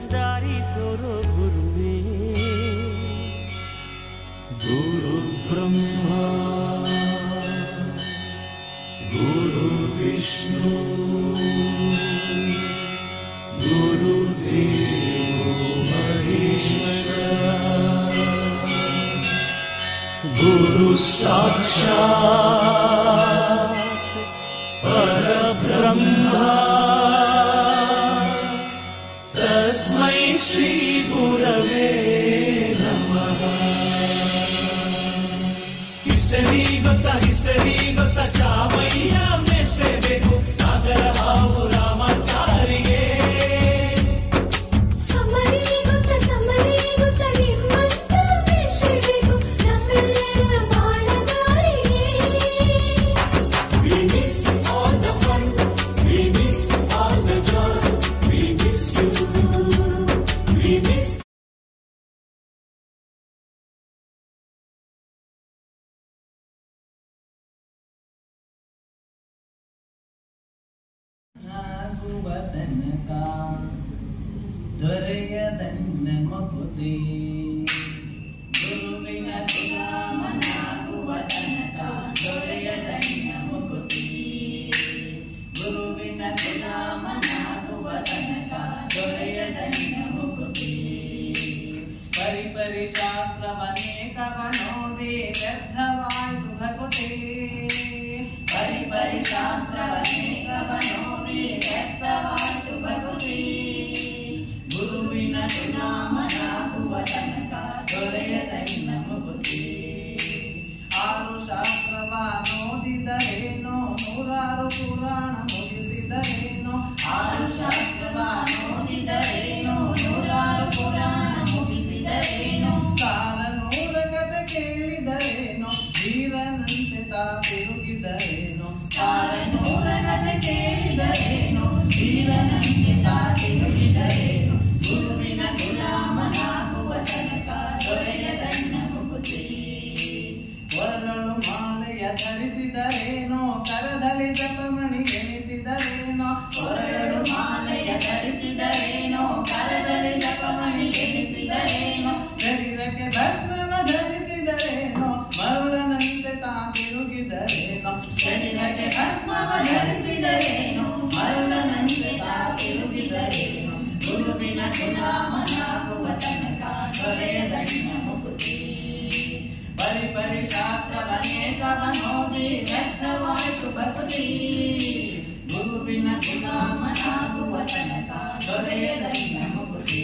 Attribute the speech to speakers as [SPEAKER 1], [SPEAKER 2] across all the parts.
[SPEAKER 1] ದಾರಿ ತೋರೋ ಗುರುವೇ ಗುರು ಬ್ರಹ್ಮ ಗುರು ವಿಷ್ಣು ಗುರು ದೇವೋ ಮಹೇಶ್ವರ ಗುರು ಸಾಕ್ಷಾತ್ ಪರಬ್ರಹ್ಮ ತಸ್ಮೈ ಶ್ರೀ ಗುರವೇ ನಮಃ ಹಿಸ್ಟರಿ ಗೊತ್ತಾ ಹಿಸ್ಟರಿ ಗೊತ್ತಾ ಚಾಮಯ್ಯ ಮೇಷ್ಟ್ರೆ ಬೇಕು ನಾಗರ ಹಾವು ರಾಮಾಚಾರಿಗೆ
[SPEAKER 2] ಸಮ್ಮರಿ ಗೊತ್ತ ಸಮ್ಮರಿ ಗೊತ್ತ ನಿಮ್ಮಂತ ಬೇಕು ನಮ್ಮೆಲ್ಲರ ಬಾಳಗಾರಿಗೆ We miss all the fun, we miss all the joy, we miss you, we miss
[SPEAKER 3] ಆಗುವ ತನಕ ದೊರೆಯದನ್ನ ಮಗುದೇ ಗುರುವಿನ ಗುಲಾಮನಾಗುವ ತನಕ ದೊರೆಯದನ್ನ ಮಗುದೇ ಗುರುವಿನ ಗುಲಾಮನಾಗುವ ತನಕ ದೊರೆಯದನ್ನ ಮಗುದೇ ಪರಿಪರಿ ಶಾಸ್ತ್ರವನೇಕವನೋದೇ ವ್ಯರ್ಥವಾಯ್ತು ಭಗುದೇ ಪರಿಪರಿ ಶಾಸ್ತ್ರವನೇಕವನೋದೇ ವ್ಯರ್ಥವಾಯ್ತು ಭಗುದೇ ಗುರುವಿನ ಗುಲಾಮನಾಗುವ ತನಕ ದೊರೆಯದನ್ನ ಮುಗುದೇ ಆರು ಶಾಸ್ತ್ರವ ನೋದಿದರೇನೋ ನೂರಾರು ಪುರಾಣ ಮುಗಿಸಿದರೇನೋ ಆರು ಶಾಸ್ತ್ರವ ನೋದಿದರೇನೋ ನೂರಾರು ಪುರಾಣ ಮುಗಿಸಿದರೇನೋ ಕಾರ ನೂರ ಕತೆ ಕೇಳಿದರೇನೋ ವೀರನಂತೆ ತಾ ತಿರುಗಿದರೇನೋ ಕಾರ ನೂರ ಕತೆ ಕೇಳಿದರೇನೋ ವೀರನಂತೆ ತಾ ತಿರುಗಿದರೇನೋ ಗುರುವಿನ ಗುಲಾಮನಾಗುವ ತನಕ ದೊರೆಯದನ್ನ ಮುಗುದೇ ವರಗಳು ಮಾಲೆಯ ಧರಿಸಿದರೇನೋ ಕರದಲ್ಲಿ ಜಪಮಣಿ ಎನಿಸಿದರೇನೋ ವರಗಳು ಮಾಲೆಯ ಧರಿಸಿದರೇನೋ ಕರದಲ್ಲಿ ಜಪಮಣಿ ಎನಿಸಿದರೇನೋ ಶರೀರಕ್ಕೆ ಭಸ್ಮವ ಧರಿಸಿದರೇನೋ ಮರುಳನಂತೆ ತಾ ತಿರುಗಿದರೇನೋ ಶರೀರಕ್ಕೆ ಭಸ್ಮವ ಧರಿಸಿದರೇನೋ ಮರುಳನಂತೆ ತಾ ತಿರುಗಿದರೇನೋ ಗುರುವಿನ ಗುಲಾಮನಾಗುವ ತನಕ ದೊರೆಯದಣ್ಣ ಮುಗುದೇ ಪರಿ ಪರಿ ಶಾಸ್ತ್ರವನೇಕವನೋದಿ ವ್ಯರ್ಥವಾಯ್ತು ಭಕ್ತಿ ಗುರುವಿನ ಗುಲಾಮನಾಗುವ ತನಕ ದೊರೆಯದನ್ನ ಮುಗುದಿ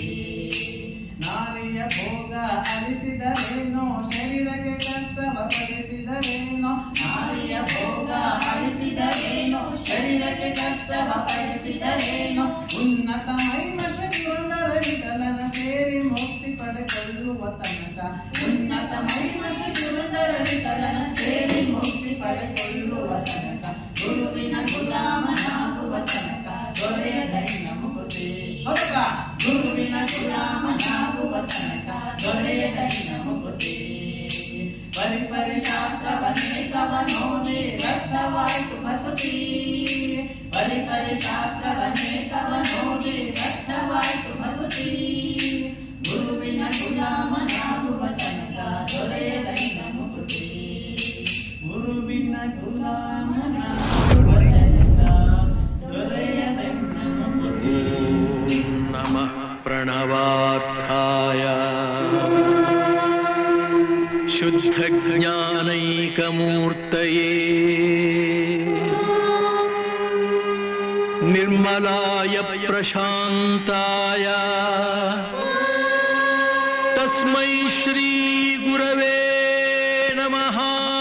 [SPEAKER 3] ನಾರಿಯ ಭೋಗ ಅಳಿಸಿದರೇನೋ ಶರೀರಕ್ಕೆ ಕಷ್ಟವ ಪಡಿಸಿದರೇನೋ ನಾರಿಯ ಭೋಗ ಅಳಿಸಿದರೇನೋ ಶರೀರಕ್ಕೆ ಕಷ್ಟವ ಪಡಿಸಿದರೇನೋ ಉನ್ನತ ಮೈಮಶಕ್ತಿಯೊಂದರ ವಿಠಲನ ಸೇರಿ ಮುಕ್ತಿ ಪಡೆಕೊಳ್ಳುವ ತನಕ ಉನ್ನತ ಮೈಮಶಕ್ತಿಯೊಂದರ ವಿಠಲನ ಸೇರಿ ಮುಕ್ತಿ ಪಡೆಕೊಳ್ಳುವ ತನಕ ಗುರುವಿನ ಗುಲಾಮನಾಗುವ ತನಕ ದೊರೆಯದಣ್ಣ ಮುಗುದೇ ಹೌದಾ ಗುರುವಿನ ಗುಲಾಮನಾಗುವ ತನಕ ದೊರೆಯದಣ್ಣ ಮುಗುದೇ ಪರಿ ಪರಿ ಶಾಸ್ತ್ರವನೇಕವನೋದಿ ವ್ಯರ್ಥವಾಯ್ತು ಭಕ್ತಿ ಪರಿ ಪರಿ ಶಾಸ್ತ್ರವನೇಕವನೋದಿ ವ್ಯರ್ಥವಾಯ್ತು ಭಕ್ತಿ ಗುರುವಿನ ಗುಲಾಮನಾಗುವ ತನಕ ದೊರೆಯದಣ್ಣ ಮುಗುದೇ ಗುರುವಿನ ಗುಲಾಮನಾಗುವ ತನಕ ದೊರೆಯದಣ್ಣ ಮುಗುದೇ
[SPEAKER 4] नमः प्रणवार्थाय शुद्धज्ञानैकमूर्तये निर्मलाय प्रशान्ताय तस्मै श्रीगुरवे नमः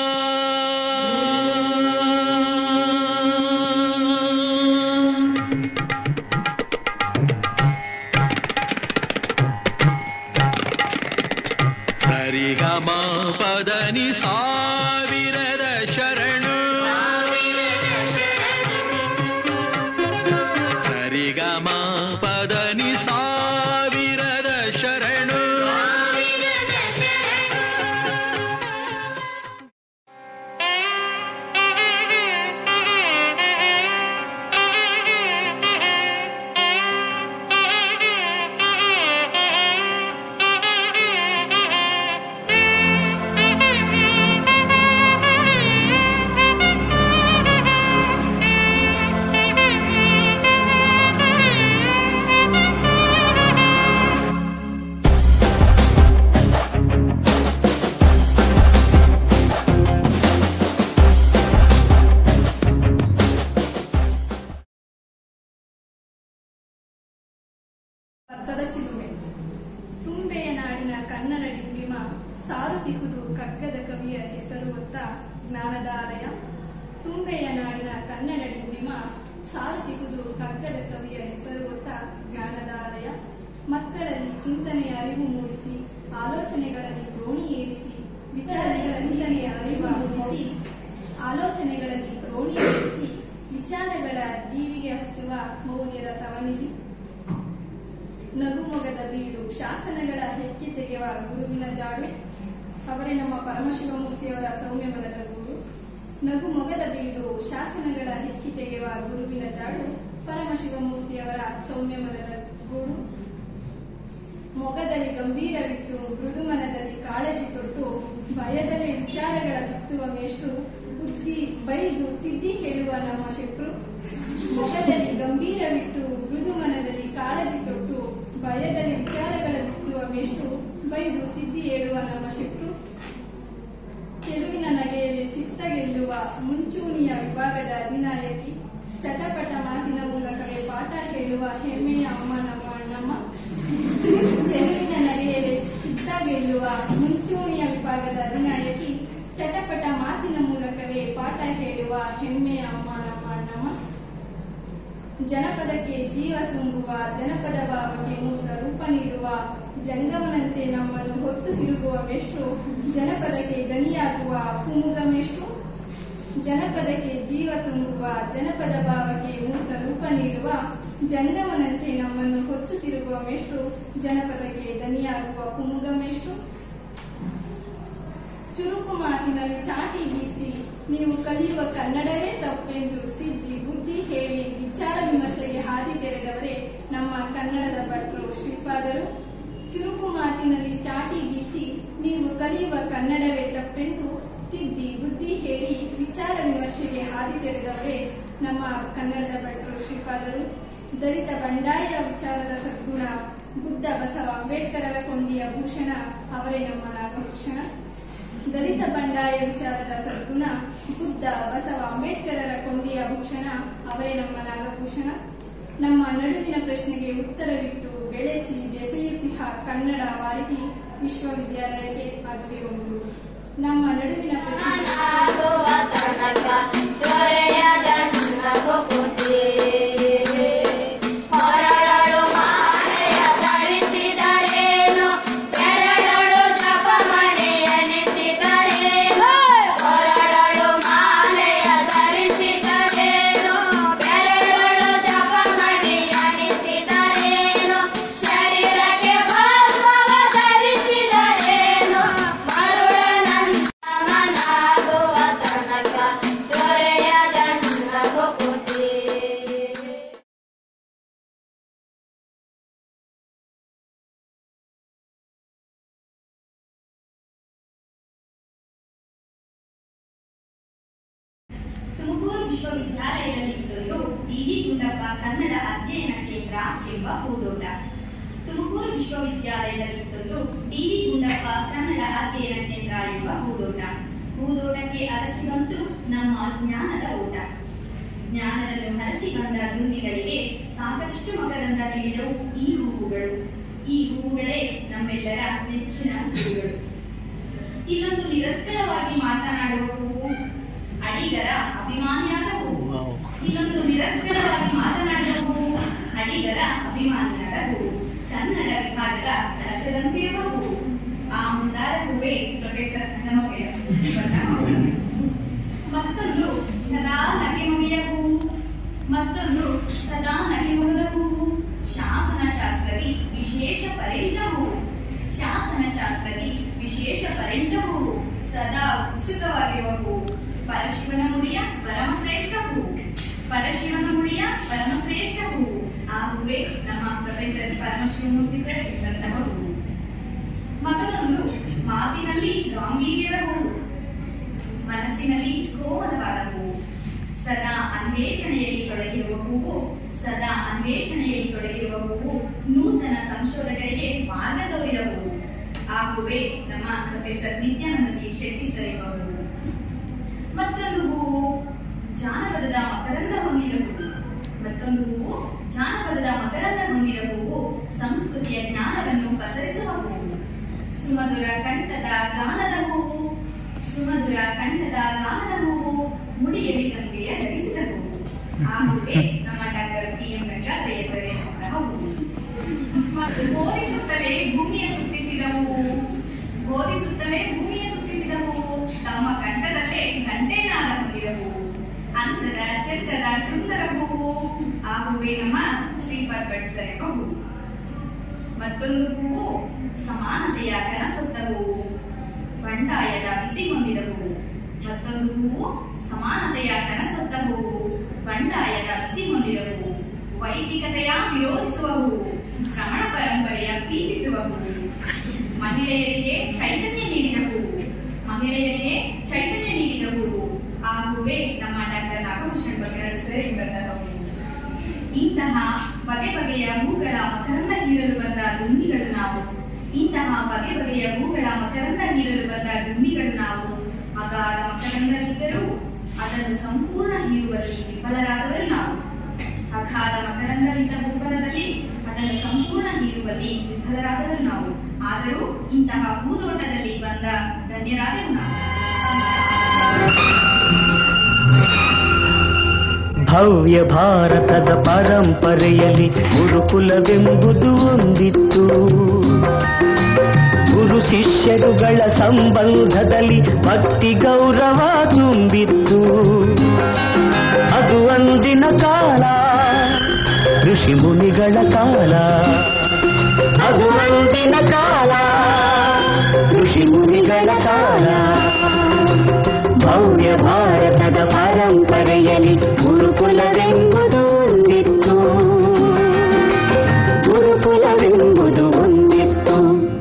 [SPEAKER 4] ಸರಿಗಮ ಪದನಿ ಸಾವಿರದ ಶರಣು ಸರಿಗಮ ಪದನಿ ಸಾವಿರದ ಶರಣು
[SPEAKER 2] Thank you.
[SPEAKER 5] ಹೆಸರು ಹೊತ್ತ ಜ್ಞಾನದ ಆಲಯ ತುಂಬೆಯ ನಾಡಿನ ಕನ್ನಡ ಡಿಂಡಿಮ ಸಾರುತ್ತಿಗುದು ಕಗ್ಗದ ಕವಿಯ ಹೆಸರು ಹೊತ್ತ ಜ್ಞಾನದ ಆಲಯ ಮಕ್ಕಳಲ್ಲಿ ಚಿಂತನೆಯ ಅರಿವು ಮೂಡಿಸಿ ಆಲೋಚನೆಗಳಲ್ಲಿ ದೋಣಿ ಏರಿಸಿ ವಿಚಾರಗಳಲ್ಲಿ ಅರಿವು ಮೂಡಿಸಿ ಆಲೋಚನೆಗಳಲ್ಲಿ ದೋಣಿ ಏರಿಸಿ ವಿಚಾರಗಳ ದೀವಿಗೆ ಹಚ್ಚುವ ಮೌಲ್ಯದ ತವನಿಧಿ ನಗುಮೊಗದ ಬೀಡು ಶಾಸನಗಳ ಹೆಕ್ಕಿ ತೆಗೆವ ಗುರುವಿನ ಜಾಡು ಅವರೇ ನಮ್ಮ ಪರಮಶಿವಮೂರ್ತಿಯವರ ಸೌಮ್ಯಮನದ ಗೂಡು ನಗು ಮೊಗದ ಬೀಡು ಶಾಸನಗಳ ಹೆಕ್ಕಿ ತೆಗೆವ ಗುರುವಿನ ಜಾಡು ಪರಮಶಿವಮೂರ್ತಿಯವರ ಸೌಮ್ಯಮನದ ಗೂಡು ಮೊಗದಲ್ಲಿ ಗಂಭೀರವಿಟ್ಟು ಮೃದು ಮನದಲ್ಲಿ ಕಾಳಜಿ ತೊಟ್ಟು ಭಯದಲ್ಲಿ ವಿಚಾರಗಳ ಬಿತ್ತುವ ಮೇಷ್ಟ್ರು ಬುದ್ಧಿ ಬೈದು ತಿದ್ದಿ ಹೇಳುವ ನಮ್ಮ ಶೆಟ್ರು ಮೊಗದಲ್ಲಿ ಗಂಭೀರವಿಟ್ಟು ಮೃದು ಮನದಲ್ಲಿ ಕಾಳಜಿ ತೊಟ್ಟು ಭಯದಲ್ಲಿ ವಿಚಾರಗಳ ಬಿತ್ತುವ ಮೇಷ್ಟ್ರು ಬೈದು ತಿದ್ದಿ ಹೇಳುವ ನಮ್ಮ ಶೆಟ್ರು ಚೆಲುವಿನ ನಗೆಯಲ್ಲಿ ಚಿತ್ತ ಗೆಲ್ಲುವ ಮುಂಚೂಣಿಯ ವಿಭಾಗದ ಅಧಿನಾಯಕಿ ಚಟಪಟ ಮಾತಿನ ಮೂಲಕವೇ ಪಾಠ ಹೇಳುವ ಹೆಮ್ಮೆಯ ಅಮ್ಮ ನಮ್ಮ ಅಣ್ಣಮ್ಮ ಚೆಲುವಿನ ನಗೆಯಲ್ಲಿ ಚಿತ್ತ ಗೆಲ್ಲುವ ಮುಂಚೂಣಿಯ ವಿಭಾಗದ ಅಧಿನಾಯಕಿ ಚಟಪಟ ಮಾತಿನ ಮೂಲಕವೇ ಪಾಠ ಹೇಳುವ ಹೆಮ್ಮೆಯ ಅಮ್ಮ ನಮ್ಮ ಅಣ್ಣಮ್ಮ ಜನಪದಕ್ಕೆ ಜೀವ ತುಂಬುವ ಜನಪದ ಭಾವಕ್ಕೆ ಮೂರ್ತ ರೂಪ ನೀಡುವ ಜಂಗಮನಂತೆ ನಮ್ಮನ್ನು ಹೊತ್ತು ತಿರುಗುವ ಮೆಷ್ಟ್ರು ಜನಪದಕ್ಕೆ ದನಿಯಾಗುವ ಕುಮುಗ ಮೆಷ್ಟ್ರು ಜನಪದಕ್ಕೆ ಜೀವ ತುಂಬುವ ಜನಪದ ಭಾವಕ್ಕೆ ಮೂರ್ತ ರೂಪ ನೀಡುವ ಜಂಗಮನಂತೆ ನಮ್ಮನ್ನು ಹೊತ್ತು ತಿರುಗುವ ಮೆಷ್ಟ್ರು ಜನಪದಕ್ಕೆ ದನಿಯಾಗುವ ಕುಮುಗ ಮೆಷ್ಟ್ರು ಚುರುಕು ಮಾತಿನಲ್ಲಿ ಚಾಟಿ ಬೀಸಿ ನೀವು ಕಲಿಯುವ ಕನ್ನಡವೇ ತಪ್ಪೆಂದು ತಿದ್ದಿ ಬುದ್ಧಿ ಹೇಳಿ ವಿಚಾರ ವಿಮರ್ಶೆಗೆ ಹಾದಿ ತೆರೆದವರೇ ನಮ್ಮ ಕನ್ನಡದ ಭಟ್ರು ಶ್ರೀಪಾದರು ಚುರುಕು ಮಾತಿನಲ್ಲಿ ಚಾಟಿ ಬೀಸಿ ನೀವು ಕಲಿಯುವ ಕನ್ನಡವೇ ತಪ್ಪೆಂದು ತಿದ್ದಿ ಬುದ್ಧಿ ಹೇಳಿ ವಿಚಾರ ವಿಮರ್ಶೆಗೆ ಹಾದಿ ತೆರೆದವರೇ ನಮ್ಮ ಕನ್ನಡದ ಭಟ್ರು ಶ್ರೀಪಾದರು ದಲಿತ ಬಂಡಾಯ ವಿಚಾರದ ಸದ್ಗುಣ ಬುದ್ಧ ಬಸವ ಅಂಬೇಡ್ಕರರ ಕೊಂಡಿಯ ಭೂಷಣ ಅವರೇ ನಮ್ಮ ನಾಗಭೂಷಣ ದಲಿತ ಬಂಡಾಯ ವಿಚಾರದ ಸದ್ಗುಣ ಬುದ್ಧ ಬಸವ ಅಂಬೇಡ್ಕರರ ಕೊಂಡಿಯ ಭೂಷಣ ಅವರೇ ನಮ್ಮ ನಾಗಭೂಷಣ ನಮ್ಮ ನಡುವಿನ ಪ್ರಶ್ನೆಗೆ ಉತ್ತರವಿಟ್ಟು ಬೆಳೆಸಿ ಬೆಸೆಯುತ್ತಿಹ ಕನ್ನಡ ವಾರಿಧಿ ವಿಶ್ವವಿದ್ಯಾಲಯಕ್ಕೆ ಅದುವೇ ಒಂದು ನಮ್ಮ ನಡುವಿನ ಪ್ರಶ್ನೆಗೆ
[SPEAKER 2] ಆಗುವ ತನಕ ದೊರೆಯದ ನನ್ನ ಮುಕುತಿ. ಹೊರಳಲು ಮಾಲೆಯ ಧರಿಸಿದರೇನು ಬೆರಳಲು ಜಪಮಣಿ ಎನಿಸಿದರೇನು ಹೊರಳಲು ಮಾಲೆಯ ಧರಿಸಿದರೇನು ಬೆರಳಲು ಜಪಮಣಿ ಎನಿಸಿದರೇನು ಶರೀರಕ್ಕೆ ಭಸ್ಮವ ಧರಿಸಿದರೇನು ಮರುಳನಂದನಾಗುವ ತನಕ ದೊರೆಯದ ನನ್ನ ಮುಕುತಿ.
[SPEAKER 6] ತುಮಕೂರು ವಿಶ್ವವಿದ್ಯಾಲಯದಲ್ಲಿ ಇದೊಂದು ಡಿವಿ ಗುಂಡಪ್ಪ ಕನ್ನಡ ಅಧ್ಯಯನ ಕೇಂದ್ರ ಎಂಬ ಹೂದೋಟ ತುಮಕೂರು ವಿಶ್ವವಿದ್ಯಾಲಯದಲ್ಲಿ ಇದೊಂದು ಡಿವಿ ಗುಂಡಪ್ಪ ಕನ್ನಡ ಅಧ್ಯಯನ ಕೇಂದ್ರ ಎಂಬ ಹೂದೋಟ ಹೂದೋಟಕ್ಕೆ ಅರಸಿ ಬಂತು ನಮ್ಮ ಜ್ಞಾನದ ಓಟ ಜ್ಞಾನವನ್ನು ಹರಸಿ ಬಂದ ದುಂಬಿಗಳಿಗೆ ಸಾಕಷ್ಟು ಮಕರಂದ ನೀಡಿದವು ಈ ಹೂವುಗಳು ಈ ಹೂವುಗಳೇ ನಮ್ಮೆಲ್ಲರ ನೆಚ್ಚಿನ ಹೂವುಗಳು ಇಲ್ಲೊಂದು ನಿರರ್ಗಳವಾಗಿ ಮಾತನಾಡುವ ಹೂವು ಅಡಿಗರ ಅಭಿಮಾನಿಯಾದ ಹೂವು ಇಲ್ಲೊಂದು ನಿರರ್ಗಳವಾಗಿ ಮಾತನಾಡುವ ಹೂವು ಅಡಿಗರ ಅಭಿಮಾನಿಯಾದ ಹೂವು ಕನ್ನಡ ವಿಭಾಗದ ಕಳಶದಂತಿರುವ ಹೂವು ಆ ಮುಂದಾದ ಹೂವೇ ಪ್ರೊಫೆಸರ್ ನಮಗೆ ಮತ್ತೊಂದು ಸದಾ ನಗೆಮೊಗೆಯ ಹೂವು ಮತ್ತೊಂದು ಸದಾ ನಗೆಮೊಗದ ಹೂವು ಶಾಸನ ಶಾಸ್ತ್ರದಿ ವಿಶೇಷ ಪರಿಣಿತ ಹೂವು ಶಾಸನ ಶಾಸ್ತ್ರದಿ ವಿಶೇಷ ಪರಿಣಿತ ಹೂವು ಸದಾ ಉತ್ಸುಕವಾಗಿರುವ ಹೂವು ಪರಶಿವನ ಮುಡಿಯ ಪರಮಶ್ರೇಷ್ಠ ಹೂವು ಪರಶಿವನ ಮುಡಿಯ ಪರಮಶ್ರೇಷ್ಠ ಹೂವು ಆ ಹೂವೇ ನಮ್ಮ ಪ್ರೊಫೆಸರ್ ಪರಮಶಿವಮೂರ್ತಿ ಸರ್ ಇದ್ದಂತಹ ಹೂವು ಮಗದೊಂದು ಮಾತಿನಲ್ಲಿ ಗಾಂಭೀರ್ಯದ ಹೂವು ಮನಸ್ಸಿನಲ್ಲಿ ಕೋಮಲವಾದ ಹೂವು ಸದಾ ಅನ್ವೇಷಣೆಯಲ್ಲಿ ತೊಡಗಿರುವ ಹೂವು ಸದಾ ಅನ್ವೇಷಣೆಯಲ್ಲಿ ತೊಡಗಿರುವ ಹೂವು ನೂತನ ಸಂಶೋಧಕರಿಗೆ ಮಾರ್ಗ ತೋರಿದ ಹೂವು ಆ ಹೂವೇ ನಮ್ಮ professor Nityananda B Shetty sir ಎಂಬ ಹೂವು ಮತ್ತೊಂದು ಹೂವು ಜಾನಪದದ ಮಕರಂದ ಹೊಂದಿದ ಹೂವು ಮತ್ತೊಂದು ಹೂವು ಜಾನಪದದ ಮಕರಂದ ಹೊಂದಿದ ಹೂವು ಸಂಸ್ಕೃತಿಯ ಜ್ಞಾನವನ್ನು ಪಸರಿಸುವ ಹೂವು ಸುಮಧುರ ಕಂಠದ ಗಾನದ ಹೂವು ಸುಮಧುರ ಕಂಠದ ಗಾನದ ಹೂವು ಮುಡಿಯಲ್ಲಿ ಗಂಗೆಯ ಧರಿಸಿದ ಹೂವು ಆ ಹೂವೇ ನಮ್ಮ ಡಾಕ್ಟರ್ ಪಿ ಎಂ ಗಂಗಾಧರ ಹೆಸರಿನಂತಹ ಹೂವು ಮತ್ತು ಬೋಧಿಸುತ್ತಲೇ ಭೂಮಿಯ ಸುತ್ತಿಸಿದ ಹೂವು ಬೋಧಿಸುತ್ತಲೇ ಭೂಮಿಯ ಸುತ್ತಿಸಿದ ಹೂವು ತಮ್ಮ ಕಂಠದಲ್ಲೇ ಕಂಠೇನಾದ ಹೊಂದಿದ ಹೂವು ಅಂತದ ಚಚ್ಚದ ಸುಂದರ ಹೂವು ಆ ಹೂವೇ ನಮ್ಮ ಶ್ರೀಪಾದ್ ಬಡಿಸರ್ ಎಂಬ ಹೂವು ಮತ್ತೊಂದು ಹೂವು ಸಮಾನತೆಯ ಕನಸೊತ್ತ ಹೂವು ಬಂಡಾಯದ ಬಿಸಿ ಹೊಂದಿದ ಹೂವು ಮತ್ತೊಂದು ಹೂವು ಸಮಾನತೆಯ ಕನಸೊತ್ತ ಹೂವು ಬಂಡಾಯದ ಬಿಸಿ ಹೊಂದಿದ ಹೂವು ವೈದಿಕತೆಯ ವಿರೋಧಿಸುವ ಹೂವು ಶ್ರಮಣ ಪರಂಪರೆಯ ಪ್ರೀತಿಸುವ ಹೂವು ಮಹಿಳೆಯರಿಗೆ ಚೈತನ್ಯ ನೀಡಿದ ಹೂವು ಮಹಿಳೆಯರಿಗೆ ಚೈತನ್ಯ ನೀಡಿದ ಹೂವು ಆ ಹೂವೇ ನಮ್ಮ ಡಾಕ್ಟರ್ ನಾಗಭೂಷಣ್ ಬಗ್ಗರಡ್ ಸರ್ ಎಂಬಂತಹ ಹೂವು ಇಂತಹ ಬಗೆ ಬಗೆಯ ಹೂಗಳ ಮಕರಂದ ಹೀರಲು ಬಂದ ದುಂಬಿಗಳು ನಾವು ಇಂತಹ ಬಗೆ ಬಗೆಯ ಹೂಗಳ ಮಕರಂದ ಹೀರಲು ಬಂದ ದುಂಬಿಗಳು ನಾವು ಅಗಾಧ ಮಕರಂದವಿದ್ದರೂ ಅದನ್ನು ಸಂಪೂರ್ಣ ಹೀರುವಲ್ಲಿ ವಿಫಲರಾದವರು ನಾವು ಅಗಾಧ ಮಕರಂದವಿದ್ದ ಭೂಫಲದಲ್ಲಿ ಅದನ್ನು ಸಂಪೂರ್ಣ ಹೀರುವಲ್ಲಿ ವಿಫಲರಾದವರು ನಾವು ಆದರೂ ಇಂತಹ ಹೂದೋಟದಲ್ಲಿ ಬಂದ ಧನ್ಯರಾದವು ನಾವು
[SPEAKER 7] ಭವ್ಯ ಭಾರತದ ಪರಂಪರೆಯಲ್ಲಿ ಗುರುಕುಲವೆಂಬುದು ಒಂದಿತ್ತು ಗುರು ಶಿಷ್ಯರುಗಳ ಸಂಬಂಧದಲ್ಲಿ ಭಕ್ತಿ ಗೌರವ ತುಂಬಿತ್ತು ಅದು ಅಂದಿನ ಕಾಲ ಋಷಿ ಮುನಿಗಳ ಕಾಲ ಅದು ಅಂದಿನ ಕಾಲ ಋಷಿ ಮುನಿಗಳ ಕಾಲ ಭವ್ಯ ಭಾರತದ ಪರಂಪರೆಯಲ್ಲಿ ಗುರುಕುಲವೆಂಬುದು ಒಂದಿತ್ತು ಗುರುಕುಲವೆಂಬುದು ಒಂದಿತ್ತು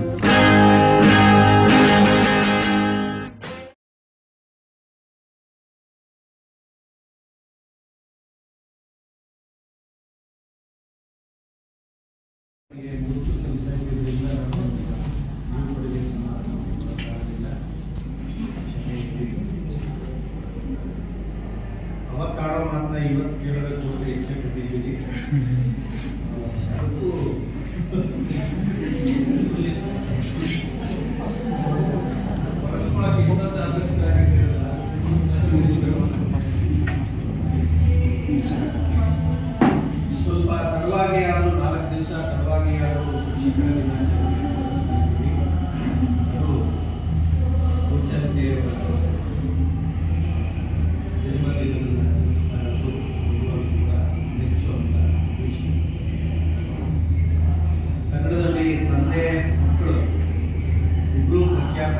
[SPEAKER 8] ಅವತ್ತಾಡೋ ಮಾತನ್ನ ಇವತ್ತು ಕೇಳೋದಕ್ಕೆ ಹೋದ್ರೆ ಇಚ್ಛೆ ಪಟ್ಟಿದ್ದೀವಿ ಅದಕ್ಕೂ ಪರಸ್ಪರಕ್ಕೆ ಇಷ್ಟೊಂದು ಆಸಕ್ತರಾಗಿದ್ದೀರಲ್ಲ, ಸ್ವಲ್ಪ ತಡವಾಗಿ ಆದರೂ ನಾಲ್ಕು ದಿವಸ ತಡವಾಗಿ ಆದರೂ ಶಿಕ್ಷಕರ ದಿನಾಚರಣೆ ಆಚರಿಸ್ತಿದ್ದೀವಿ. ಅದು ಉಚ್ಚತೆಯವರ ಜನ್ಮದಿನವನ್ನು ಆಚರಿಸ್ತಾ ಇರೋದು ನಿಜವಾಗ್ಲೂ ಕೂಡ ಮೆಚ್ಚುವಂತ ವಿಷಯ ಕನ್ನಡದಲ್ಲಿ ತಂದೆ ಮಕ್ಕಳು ಇಬ್ಬರು ಪ್ರಖ್ಯಾತ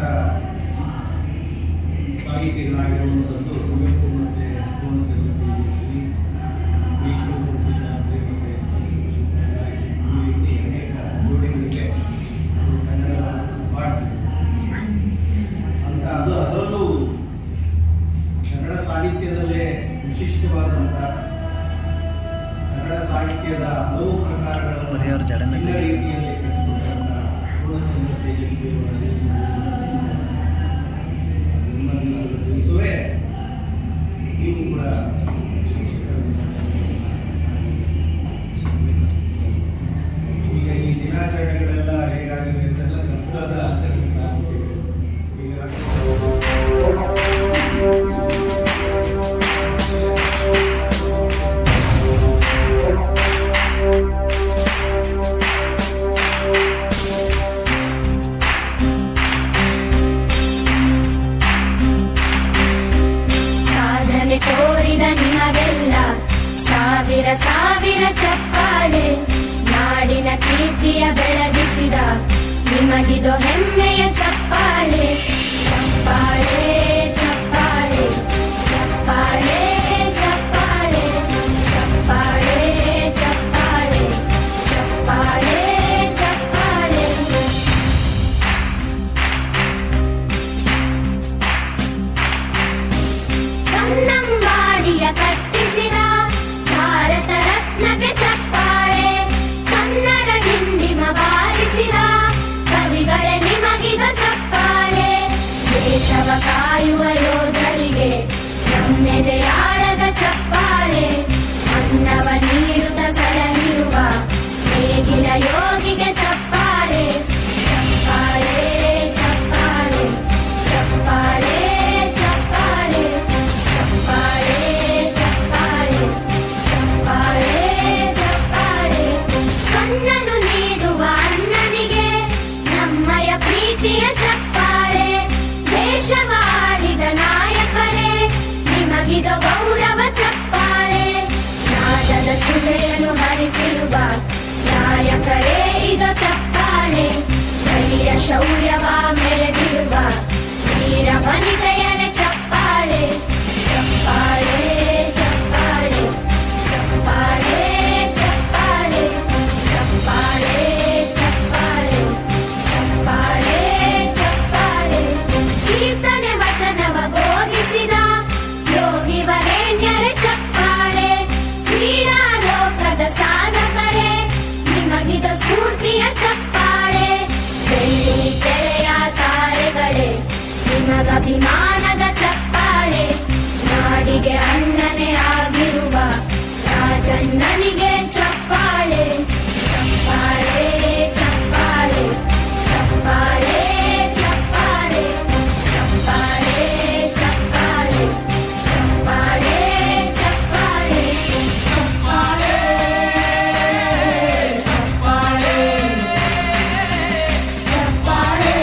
[SPEAKER 8] ಸಾಹಿತಿಗಳಾಗಿರುವಂಥದ್ದು ಕುವೆಂಪು ಮತ್ತು ಪೂರ್ಣಚಂದ್ರ ಶ್ರೀ ಈಶ್ವರಮೂರ್ತಿ ಶಾಸ್ತ್ರಿ ಮತ್ತು ಈ ರೀತಿ ಅನೇಕ ಜೋಡಿಗಳಿಗೆ ಅವರು ಕನ್ನಡದ ಮಾಡ್ತಿದ್ದಾರೆ ಅಂತ ಅದು ಅದರಲ್ಲೂ ಕನ್ನಡ ಸಾಹಿತ್ಯದಲ್ಲೇ ವಿಶಿಷ್ಟವಾದಂಥ ಕನ್ನಡ ಸಾಹಿತ್ಯದ ಹಲವು ಪ್ರಕಾರಗಳನ್ನು ಎಲ್ಲ ರೀತಿಯಲ್ಲಿ ಕಟ್ಟಿಕೊಟ್ಟಂಥ ಪೂರ್ಣಚಂದ್ರ ತೇಜಸ್ವಿಯವರ ಜನ್ಮ ದಿವಸದ ದಿವಸವೇ ನೀವು ಕೂಡ ಶಿಕ್ಷಕರ ಈಗ ಈ ದಿನಾಚರಣೆಗಳೆಲ್ಲ ಹೇಗಾಗಿದೆ ಅಂತೆಲ್ಲ ಕನ್ನಡದ ಆಚರಣೆಗಳಾಗ್ತಿವೆ ಈಗ
[SPEAKER 2] ಸಾಧನೆ ತೋರಿದ ನಿಮಗೆಲ್ಲ ಸಾವಿರ ಸಾವಿರ ಚಪ್ಪಾಳೆ ನಾಡಿನ ಕೀರ್ತಿಯ ಬೆಳಗಿಸಿದ ನಿಮಗಿದು ಹೆಮ್ಮೆಯ ಚಪ್ಪಾಳೆ ಚಪ್ಪಾಳೆ ಚಪ್ಪಾಳೆ ಚಪ್ಪಾಳೆ ಚಪ್ಪಾಳೆ ಚಪ್ಪಾಳೆ ಚಪ್ಪಾಳೆ ಚಪ್ಪಾಳೆ ಚಪ್ಪಾಳೆ ಕನ್ನಂಬಾಡಿಯ ಕಟ್ಟಿಸಿದ ಭಾರತ ರತ್ನಕ್ಕೆ ಚಪ್ಪಾಳೆ ಕನ್ನಡ ಡಿಂಡಿಮ ಬಾರಿಸಿದ ಕವಿಗಳೇ ನಿಮಗಿದ ಚಪ್ಪಾಳೆ ದೇಶವ ಕಾಯುವ ಯೋಧರಿಗೆ ನಮ್ಮೆದೆಯಾಳದ ಚಪ್ಪಾಳೆ ಅನ್ನವ ನೀಡುತ್ತ ಸಲಹಿರುವ ನೇಗಿಲ ಯೋಗಿಗೆ ಚಪ್ಪಾಳೆ ಚಪ್ಪಾಳೆ ಚಪ್ಪಾಳೆ ಚಪ್ಪಾಳೆ ಶೌರ್ಯವ ಮೆರೆದಿರುವ ವೀರ ವನಿತೆಯರ ಚಪ್ಪಾಳೆ ಚಪ್ಪಾಳೆ ಚಪ್ಪಾಳೆ ಚಪ್ಪಾಳೆ ಚಪ್ಪಾಳೆ ಚಪ್ಪಾಳೆ ಚಪ್ಪಾಳೆ ಚಪ್ಪಾಳೆ ಚಪ್ಪಾಳೆ ಕೀರ್ತನೆ ವಚನವ ಬೋಧಿಸಿದ ಯೋಗಿ ವರೇಣ್ಯರ ಚಪ್ಪಾಳೆ ಕ್ರೀಡಾ ಲೋಕದ ಸಾಧಕರೇ ನಿಮಗಿದ ಸ್ಫೂರ್ತಿಯ ಚಪ್ಪಾಳೆ ಬೆಳ್ಳಿ ತೆರೆಯ ತಾರೆಗಳೇ ನಿಮಗಭಿಮಾನದ ಚಪ್ಪಾಳೆ ನಾಡಿಗೆ ಅಣ್ಣನೇ ಆಗಿರುವ ರಾಜಣ್ಣನಿಗೆ ಚಪ್ಪಾಳೆ ಚಪ್ಪಾಳೆ ಚಪ್ಪಾಳೆ ಚಪ್ಪಾಳೆ ಚಪ್ಪಾಳೆ ಚಪ್ಪಾಳೆ ಚಪ್ಪಾಳೆ ಚಪ್ಪಾಳೆ ಚಪ್ಪಾಳೆ ಚಪ್ಪಾಳೆ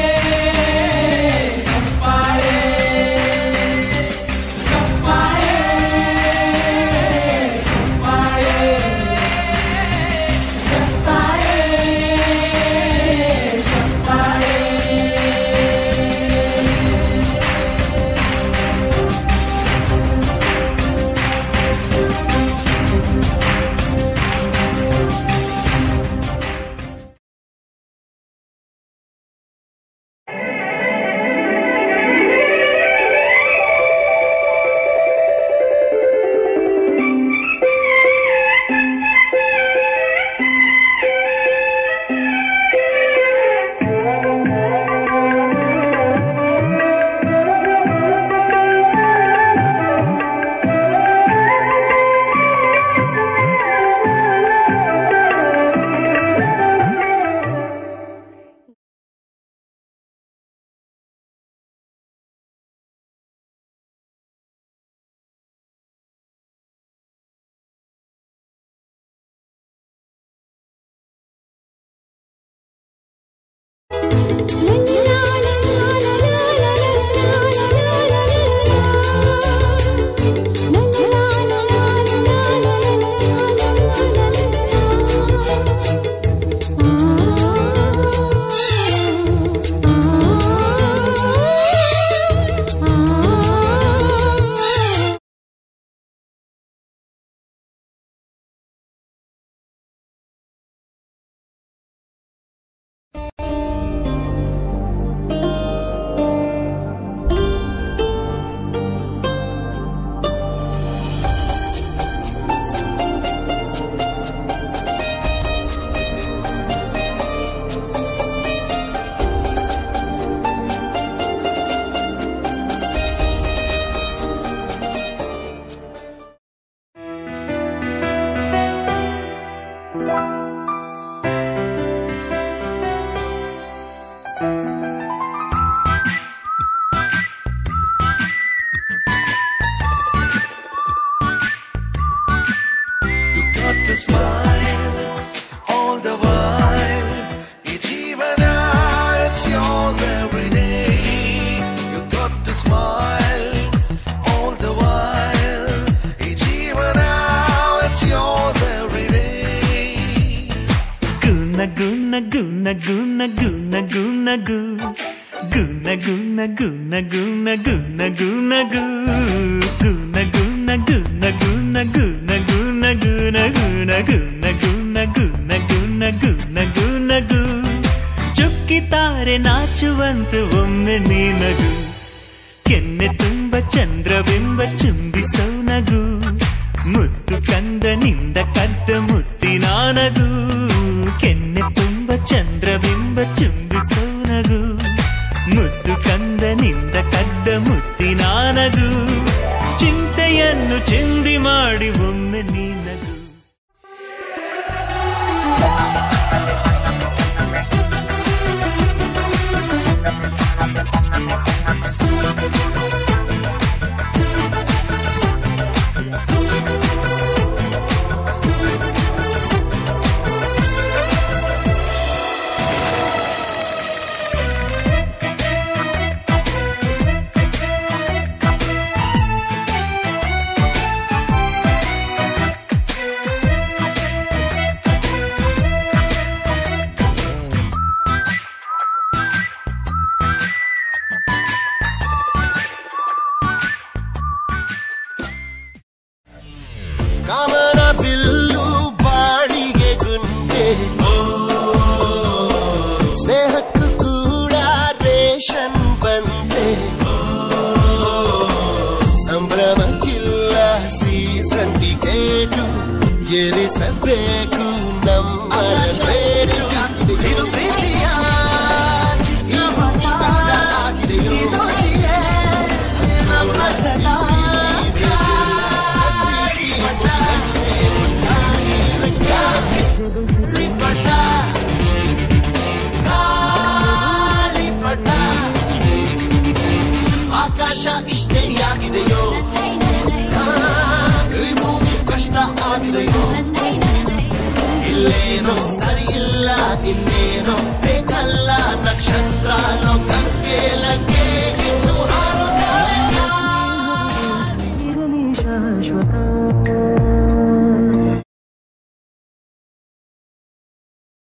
[SPEAKER 1] You got to smile all the while. Each even now it's yours every day. You got to smile all the while. Each even now it's yours every day.
[SPEAKER 9] Guna guna guna guna guna guna goo. Guna guna guna guna guna guna goo. Guna guna guna guna guna guna guna guna guna guna guna guna guna guna goo. ಚುಕ್ಕಿತಾರೆ ನಾಚುವಂತ ಒಮ್ಮೆ ನೀನಗು ಕೆನ್ನೆ ತುಂಬ ಚಂದ್ರವೆಂಬ ಚುಂಬಿಸೋ ನಗು ಮುದ್ದು ಕಂದನಿಂದ ಕದ್ದ ಮುತ್ತಿನ ನಗು ಕೆನ್ನೆ ತುಂಬ ಚಂದ್ರವೆಂಬ ಚುಂಬಿಸೋ ನಗು ಮುದ್ದು ಕಂದನಿಂದ ಕದ್ದ ಮುತ್ತಿನ ನಗು ಚಿಂತೆಯನ್ನು ಚಿಂದಿ ಮಾಡಿ ಒಮ್ಮೆ ನೀನಗು
[SPEAKER 10] ರೇಟು ಏರಿಸಬೇಕು ನಮ್ಮ ರೇಟು ಇದು ಪ್ರೀತಿಯ ಚಿಕ್ಕ ಮಠ. ಇದೊಂದಿಗೆ ನಮ್ಮ ಚಟ ಲಿಪಟ ಗಾಳಿಪಟ ಆಕಾಶ ಇಷ್ಟೇ ಆಗಿದೆಯೋ ಈ ಭೂಮಿ ಕಷ್ಟ ಆಗಿದೆಯೋ ಇಲ್ಲೇನೋ ಸರಿ ಇಲ್ಲ ಇನ್ನೇನೋ ಬೇಕಲ್ಲ ನಕ್ಷತ್ರ ಲೋಕಕ್ಕೆ ಲಗ್ಗೆ ಇನ್ನು ಹಾರುತ್ತಿಲ್ಲ.
[SPEAKER 7] ಶಾಶ್ವತ